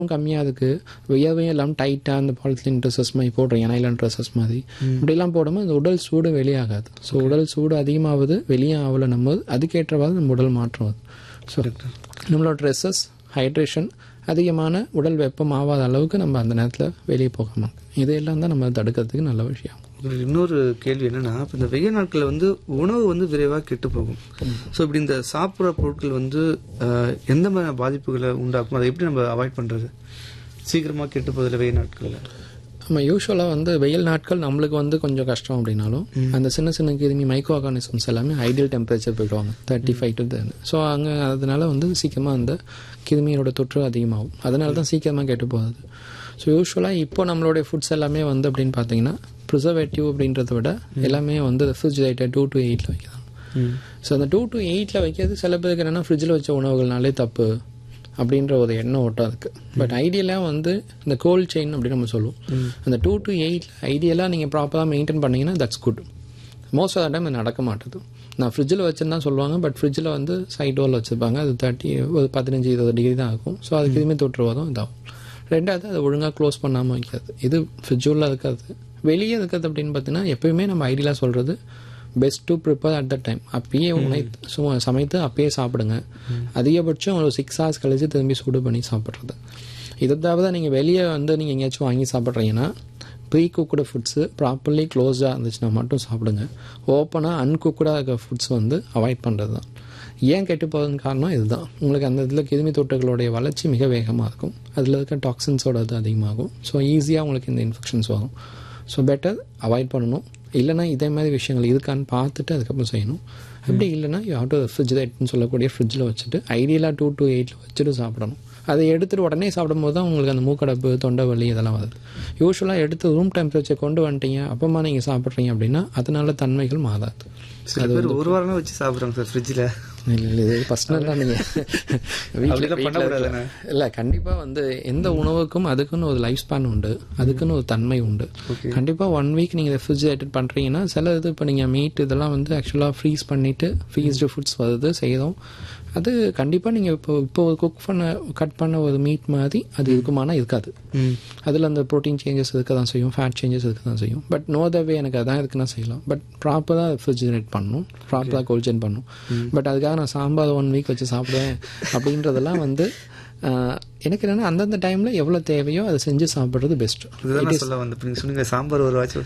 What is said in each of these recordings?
கம்மியாக இருக்குது வியர்வையும் இல்லாமல் டைட்டாக அந்த பாலித்தீன் ட்ரெஸ்ஸஸ் மாதிரி போடுறீங்க நைலான் ட்ரெஸ்ஸஸ் மாதிரி இப்படிலாம் போடும்போது அந்த உடல் சூடு வெளியாகாது ஸோ உடல் சூடு அதிகமாகுது வெளியே ஆகலை நம்ம அதுக்கேற்றவாறு நம்ம உடல் மாற்றம் வருது ஸோ நம்மளோட ட்ரெஸ்ஸஸ் ஹைட்ரேஷன் அதிகமான உடல் வெப்பம் ஆகாத அளவுக்கு நம்ம அந்த நேரத்தில் வெளியே போகாமல் இதையெல்லாம் தான் நம்ம தடுக்கிறதுக்கு நல்ல விஷயம் இதுல இன்னொரு கேள்வி என்னன்னா இப்ப இந்த வெயில் நாட்கள்ல வந்து உணவு வந்து விரைவாக கெட்டு போகும் ஸோ இப்படி இந்த சாப்பிட்ற பொருட்கள் வந்து அஹ், எந்த மாதிரி பாதிப்புகளை உண்டாக்கும் அதை எப்படி நம்ம அவாய்ட் பண்றது சீக்கிரமா கெட்டு போதில்லை வெயில் நாட்கள்ல நம்ம யூஸ்வலாக வந்து வெயில் நாட்கள் நம்மளுக்கு வந்து கொஞ்சம் கஷ்டம் அப்படின்னாலும் அந்த சின்ன சின்ன கிருமி மைக்ரோ ஆர்கானிசம்ஸ் எல்லாமே ஐடியல் டெம்பரேச்சர் போயிடுவாங்க thirty five to then so அங்கே அதனால வந்து சீக்கிரமாக அந்த கிருமியோட தொற்று அதிகமாகும் அதனால தான் சீக்கிரமாக கெட்டு போகுது ஸோ யூஸ்வலாக இப்போ நம்மளுடைய ஃபுட்ஸ் எல்லாமே வந்து அப்படின்னு பார்த்தீங்கன்னா ப்ரிசர்வேட்டிவ் அப்படின்றத விட எல்லாமே வந்து ரெஃப்ரிஜிரேட்டர் டூ டு எயிட்டில் வைக்கலாம் ஸோ அந்த டூ டு எயிட்டில் வைக்கிறது சில பேருக்கு என்னென்னா ஃப்ரிட்ஜில் வச்ச உணவுகள்னாலே தப்பு அப்படின்ற ஒரு எண்ணம் ஓட்டம் அதுக்கு பட் ஐடியலாக வந்து இந்த கோல்ட் செயின் அப்படின்னு நம்ம சொல்லுவோம் அந்த டூ டு எயிட் ஐடியலாக நீங்கள் ப்ராப்பராக மெயின்டைன் பண்ணீங்கன்னா that's good most of the time இது நடக்க மாட்டுது நான் ஃப்ரிட்ஜில் வச்சுருந்தா சொல்லுவாங்க பட் ஃப்ரிட்ஜில் வந்து சைட் டோரில் வச்சுருப்பாங்க அது தேர்ட்டி ஒரு பதினஞ்சு இருபது டிகிரி தான் ஆகும் ஸோ அதுக்கு எதுவுமே தொற்று வரும் இதாகும் ரெண்டாவது அதை ஒழுங்காக க்ளோஸ் பண்ணாமல் வைக்கிறது இது ஃப்ரிட்ஜ் உள்ள இருக்கிறது வெளியே இருக்கிறது அப்படின்னு பார்த்தீங்கன்னா எப்பயுமே நம்ம ஐடியலாக சொல்கிறது best to prepare at the time அப்பயே உணை சும்மா சமைத்து அப்பயே சாப்பிடுங்க அதிகபட்சம் ஒரு சிக்ஸ் ஹவர்ஸ் கழிச்சு திரும்பி சூடு பண்ணி சாப்பிட்றது இதை தவிர நீங்கள் வெளியே வந்து நீங்கள் எங்கேயாச்சும் வாங்கி சாப்பிட்றீங்கன்னா ப்ரீ குக்குடு ஃபுட்ஸு ப்ராப்பர்லி க்ளோஸ்டாக இருந்துச்சுன்னா மட்டும் சாப்பிடுங்க ஓப்பனாக அன்குக்குடாக இருக்க ஃபுட்ஸ் வந்து அவாய்ட் பண்ணுறது தான் ஏன் கெட்டு போகிறதுன்னு காரணம் இதுதான் உங்களுக்கு அந்த இதில் கிருமி தொட்டுகளுடைய வளர்ச்சி மிக வேகமாக இருக்கும் அதில் இருக்க டாக்ஸின்ஸோட இது அதிகமாகும் ஸோ ஈஸியாக உங்களுக்கு இந்த இன்ஃபெக்ஷன்ஸ் வரும் ஸோ பெட்டர் அவாய்ட் பண்ணணும் இல்லைனா இதே மாதிரி விஷயங்கள் இருக்கான்னு பார்த்துட்டு அதுக்கப்புறம் செய்யணும் அப்படி இல்லைனா யூ ஹவ் டு ரெஃப்ரிஜிரேட்னு சொல்லக்கூடிய ஃப்ரிட்ஜில் வச்சுட்டு ஐடியலாக டூ டூ எயிட்டில் வச்சுட்டு சாப்பிடணும் அதை எடுத்துகிட்டு உடனே சாப்பிடும்போது தான் உங்களுக்கு அந்த மூக்கடைப்பு தொண்டை வலி இதெல்லாம் வருது யூஸ்வலாக எடுத்து ரூம் டெம்பரேச்சர் கொண்டு வந்துட்டீங்க அப்பமா நீங்கள் சாப்பிட்றீங்க அப்படின்னா அதனால தன்மைகள் மாறாது சில பேர் ஒரு வாரமே வச்சு சாப்பிடுறாங்க சார் ஃப்ரிட்ஜில் இல்லை இல்லை இது பர்சனல் தான் நீங்கள் அப்படிலாம் பண்ணக்கூடாதுண்ணே. இல்லை கண்டிப்பாக வந்து எந்த உணவுக்கும் அதுக்குன்னு ஒரு லைஃப் ஸ்பேன் உண்டு அதுக்குன்னு ஒரு தன்மை உண்டு கண்டிப்பாக ஒன் வீக் நீங்கள் ரெஃப்ரிஜிரேட்டட் பண்ணுறீங்கன்னா சில இது இப்போ நீங்கள் மீட் இதெல்லாம் வந்து ஆக்சுவலாக ஃப்ரீஸ் பண்ணிவிட்டு ஃப்ரீஸ்டு ஃபுட்ஸ் வருது செய்கிறோம் அது கண்டிப்பாக நீங்கள் இப்போ இப்போ குக் பண்ண கட் பண்ண ஒரு மீட் மாதிரி அது இருக்குமானா இருக்காது அதில் அந்த ப்ரோட்டீன் சேஞ்சஸ் இருக்க தான் செய்யும் ஃபேட் சேஞ்சஸ் இருக்க தான் செய்யும் பட் நோ த வே எனக்கு அதான் இருக்குன்னா செய்யலாம் பட் ப்ராப்பராக ரெஃப்ரிஜிரேட் பண்ணணும் ப்ராப்பராக கோல்ஜன் பண்ணணும் பட் அதுக்காக நான் சாம்பார் ஒன் வீக் வச்சு சாப்பிடுவேன் அப்படின்றதெல்லாம் வந்து ஆஹ், எனக்கு என்னென்னா அந்தந்த டைமில் எவ்வளோ தேவையோ அதை செஞ்சு சாப்பிட்றது பெஸ்ட்டு இதுதான் நான் சொல்ல வந்தேன் இப்ப நீங்க சொன்னீங்க சாம்பார் ஒரு வாட்ச்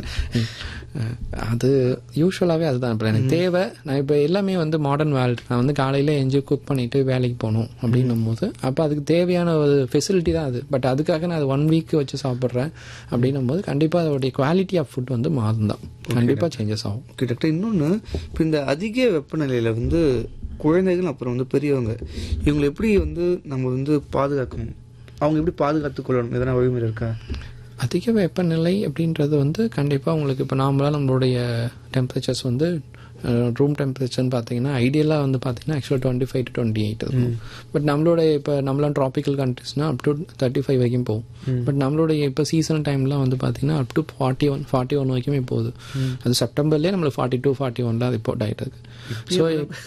அது யூஸ்வலாகவே அதுதான் இப்போ எனக்கு தேவை நான் இப்போ எல்லாமே வந்து மாடர்ன் வேர்ல்டு நான் வந்து காலையில் எஞ்சி குக் பண்ணிவிட்டு வேலைக்கு போகணும் அப்படின்னும் போது அப்போ அதுக்கு தேவையான ஒரு ஃபெசிலிட்டி தான் அது பட் அதுக்காக நான் அது ஒன் வீக் வச்சு சாப்பிட்றேன் அப்படின்னும் போது கண்டிப்பாக அதோடைய குவாலிட்டி ஆஃப் ஃபுட் வந்து மாறும் தான் கண்டிப்பாக சேஞ்சஸ் ஆகும் ஓகே டாக்டர் இன்னொன்று இப்போ இந்த அதிக வெப்பநிலையில் வந்து குழந்தைகள் அப்புறம் வந்து பெரியவங்க இவங்களை எப்படி வந்து நம்ம வந்து பாதுகாக்கணும் அவங்க எப்படி பாதுகாத்துக் கொள்ளணும் எதனா வழிமுறை இருக்கா அதிக வெப்பநிலை அப்படின்றது வந்து கண்டிப்பாக உங்களுக்கு இப்போ நார்மலாக நம்மளுடைய டெம்பரேச்சர்ஸ் வந்து ரூம் டெம்பரேச்சர்னு பார்த்தீங்கன்னா ஐடியலாக வந்து பார்த்தீங்கன்னா ஆக்சுவலாக twenty five to twenty eight இருக்கும் பட் நம்மளுடைய இப்போ நம்மளாம் ட்ராபிக்கல் கண்ட்ரிஸ்னால் அப் டு தேர்ட்டி ஃபைவ் வரைக்கும் போகும் பட் நம்மளுடைய இப்போ சீசன் டைம்லாம் வந்து பார்த்தீங்கன்னா up to forty one forty one வரைக்குமே போகுது அது செப்டம்பர்லேயே நம்மளுக்கு ஃபார்ட்டி டூ ஃபார்ட்டி ஒன்லாம் ரிப்போர்ட் ஆகிட்டு இருக்கு ஸோ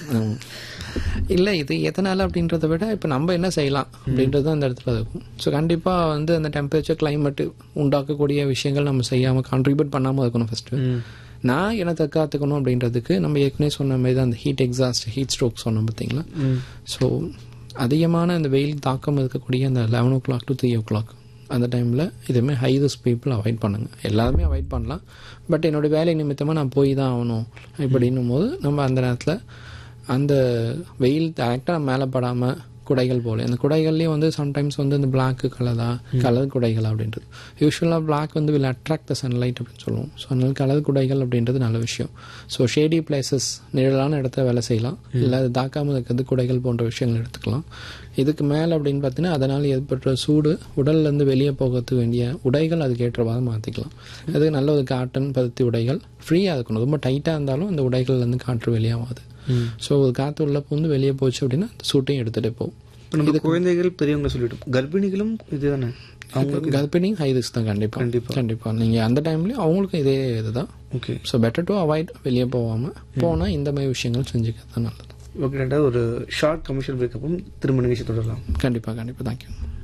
இல்லை இது எதனால் அப்படின்றத விட இப்போ நம்ம என்ன செய்யலாம் அப்படின்றது அந்த இடத்துல இருக்கும் ஸோ கண்டிப்பாக வந்து அந்த டெம்பரேச்சர் climate உண்டாக்கக்கூடிய விஷயங்கள் நம்ம செய்யாமல் கான்ட்ரிபியூட் பண்ணாமல் இருக்கணும் ஃபஸ்ட்டு நான் என்ன தற்காத்துக்கணும் அப்படின்றதுக்கு நம்ம ஏற்கனவே சொன்ன மாதிரி தான் அந்த ஹீட் எக்ஸாஸ்ட் ஹீட் ஸ்ட்ரோக் சொன்னோம் பார்த்தீங்களா ஸோ அதிகமான அந்த வெயில் தாக்கம் இருக்கக்கூடிய அந்த eleven o'clock to three o'clock அந்த டைமில் இதுவுமே ஹை ரிஸ்க் பீப்புள் அவாய்ட் பண்ணுங்க எல்லாருமே அவாய்ட் பண்ணலாம் பட் என்னோட வேலை நிமித்தமாக நான் போய் தான் ஆகணும் இப்படின்னும் போது நம்ம அந்த நேரத்தில் அந்த வெயில் டேரெக்டாக மேலே படாமல் குடைகள் போல அந்த குடைகள்லேயும் வந்து சம்டைம்ஸ் வந்து இந்த பிளாக் கலரா கலர் குடைகள் அப்படின்றது யூஸ்வலாக பிளாக் வந்து வில் அட்ராக்ட் த சன்லைட் அப்படின்னு சொல்லுவோம் ஸோ அதனால கலர் குடைகள் அப்படின்றது நல்ல விஷயம் ஸோ ஷேடி பிளேசஸ் நிழலான இடத்த வேலை செய்யலாம் இல்லை அது தாக்காமல் இருக்கிறது குடைகள் போன்ற விஷயங்கள் எடுத்துக்கலாம் இதுக்கு மேலே அப்படின்னு பார்த்தீங்கன்னா அதனால் ஏற்பட்ட சூடு உடல்லேருந்து வெளியே போகிறதுக்கு வேண்டிய உடைகள் அதுக்கு ஏற்றவாறு மாற்றிக்கலாம் அதுக்கு நல்ல ஒரு காட்டன் பருத்தி உடைகள் ஃப்ரீயாக இருக்கணும் ரொம்ப டைட்டாக இருந்தாலும் அந்த உடைகள்லேருந்து காற்று வெளியாகாது ஸோ ஒரு காற்று உள்ள பூந்து வெளியே போச்சு அப்படின்னா அந்த சூட்டையும் எடுத்துகிட்டே போகும் இப்போ நம்ம குழந்தைகள் பெரியவங்க சொல்லிட்டோம் கர்ப்பிணிகளும் இதுதானே அவங்க கர்ப்பிணி ஹை ரிஸ்க் தான் கண்டிப்பாக கண்டிப்பா. கண்டிப்பாக நீங்கள் அந்த டைம்லேயும் அவங்களுக்கும் இதே இதுதான் okay so better to avoid வெளியே போகாமல் போனால் இந்த மாதிரி விஷயங்கள் செஞ்சுக்கிறது தான் நல்லது ஓகே டாக்டர் ஒரு ஷார்ட் கமர்ஷியல் பிரேக்கப்பும் திரும்ப நிகழ்ச்சி தொடரலாம் கண்டிப்பாக கண்டிப்பாக தேங்க்யூ